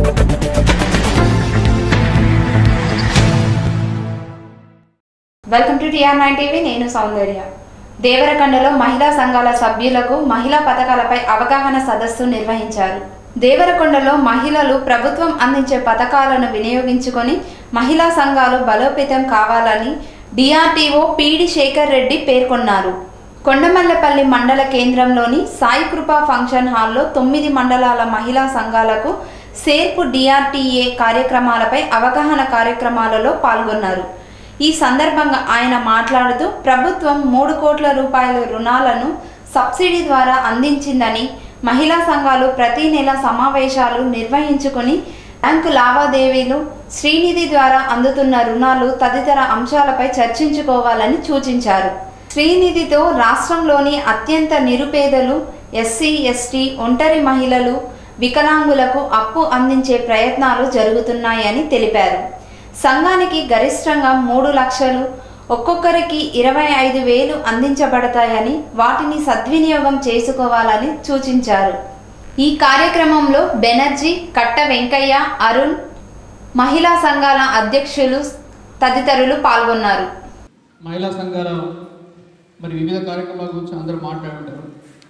welcome to TR nine TV నేను సౌందర్య దేవరకొండలో మహిళా సంఘాల సభ్యులకు మహిళా పథకాలపై అవగాహన సదస్సు నిర్వహించారు దేవరకొండలో మహిళలు ప్రభుత్వం అందించే పథకాలను వినియోగించుకొని మహిళా సంఘాలు బలోపేతం కావాలని డిఆర్టీఓ పీడి శేఖర్ రెడ్డి పేర్కొన్నారు కొండమల్లపల్లి మండల కేంద్రంలోని సాయి కృపా ఫంక్షన్ హాల్లో తొమ్మిది మండలాల మహిళా సంఘాలకు సేర్పు డిఆర్టీఏ కార్యక్రమాలపై అవగాహన కార్యక్రమాలలో పాల్గొన్నారు ఈ సందర్భంగా ఆయన మాట్లాడుతూ ప్రభుత్వం మూడు కోట్ల రూపాయల రుణాలను సబ్సిడీ ద్వారా అందించిందని మహిళా సంఘాలు ప్రతి నెల సమావేశాలు నిర్వహించుకొని బ్యాంకు లావాదేవీలు శ్రీనిధి ద్వారా అందుతున్న రుణాలు తదితర అంశాలపై చర్చించుకోవాలని సూచించారు శ్రీనిధితో రాష్ట్రంలోని అత్యంత నిరుపేదలు ఎస్సీ ఎస్టీ ఒంటరి మహిళలు వికలాంగులకు అప్పు అందించే ప్రయత్నాలు జరుగుతున్నాయని తెలిపారు సంఘానికి గరిష్టంగా మూడు లక్షలు ఒక్కొక్కరికి ఇరవై ఐదు వేలు అందించబడతాయని వాటిని సద్వినియోగం చేసుకోవాలని సూచించారు ఈ కార్యక్రమంలో బెనర్జీ కట్ట వెంకయ్య అరుణ్ మహిళా సంఘాల అధ్యక్షులు తదితరులు పాల్గొన్నారు మహిళా సంఘాల మరి వివిధ కార్యక్రమాల గురించి అందరూ మాట్లాడుంటారు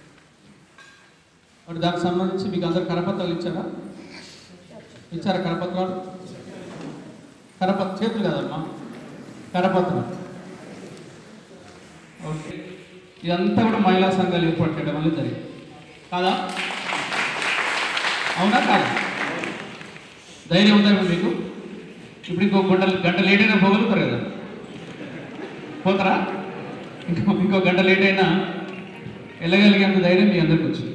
మరి దానికి సంబంధించి మీకు అందరు కరపత్రాలు ఇచ్చారా ఇచ్చారా కరపత్రాలు కరపత్ర చేతులు కదమ్మా కరపత్రం ఓకే ఇదంతా కూడా మహిళా సంఘాలు ఏర్పాటు చేయడం వల్ల జరిగింది కాదా అవునా కాదా ధైర్యం ఉందా ఇప్పుడు మీకు ఇప్పుడు ఇంకో గంట గంట లేట్ అయినా పోగలుగుతారు కదా పోతారా ఇంకో ఇంకో గంట లేట్ అయినా వెళ్ళగలిగేంత ధైర్యం మీ అందరికి వచ్చింది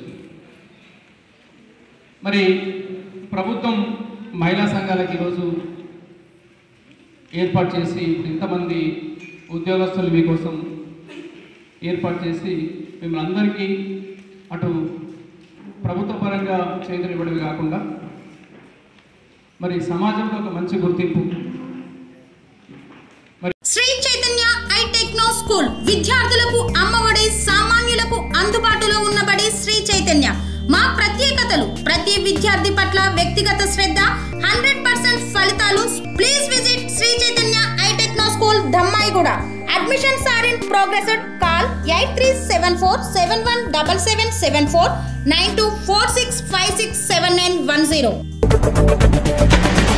మరి ప్రభుత్వం మహిళా సంఘాలకు ఈరోజు ఏర్పాటు చేసి ఇప్పుడు ఇంతమంది ఉద్యోగస్తులు మీకోసం ఏర్పాటు చేసి మిమ్మల్ని అందరికీ అటు ప్రభుత్వ పరంగా చేతునివ్వడమే కాకుండా మరి సమాజంలో ఒక మంచి గుర్తింపు Sri Chaitanya I techno school విద్యార్థులకు అమ్మఒడి సామాన్యులకు అందుబాటులో ఉన్నబడి శ్రీ చైతన్య మా ప్రత్యేకతలు ప్రతి విద్యార్థి పట్ల వ్యక్తిగత శ్రద్ధ హండ్రెడ్ పర్సెంట్ ఫలితాలు please visit Sri Chaitanya I techno school Dammaiguda admissions are in progress call eight three seven four seven one double seven seven four nine two four six five six seven nine one zero